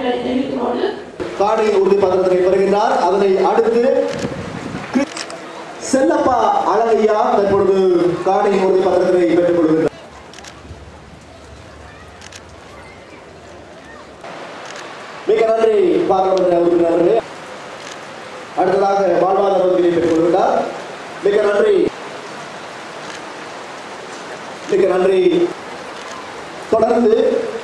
நன்றிகளை தெரிவித்துக் கொண்டு காணி உறுதி பத்திரத்தினை பெறுகின்றார் அதனை அடுத்து கி- செல்லப்பா அழகையா தற்பொழுது காணி உறுதி பத்திரத்தினை பெற்றுக் கொள்கின்றார் மிக நன்றி பாராளுமன்ற உறுப்பினர்களே அடுத்ததாக வாழ்வாதார உதவியை பெற்றுக் கொள்கின்றார் மிக நன்றி மிக நன்றி தொடர்ந்து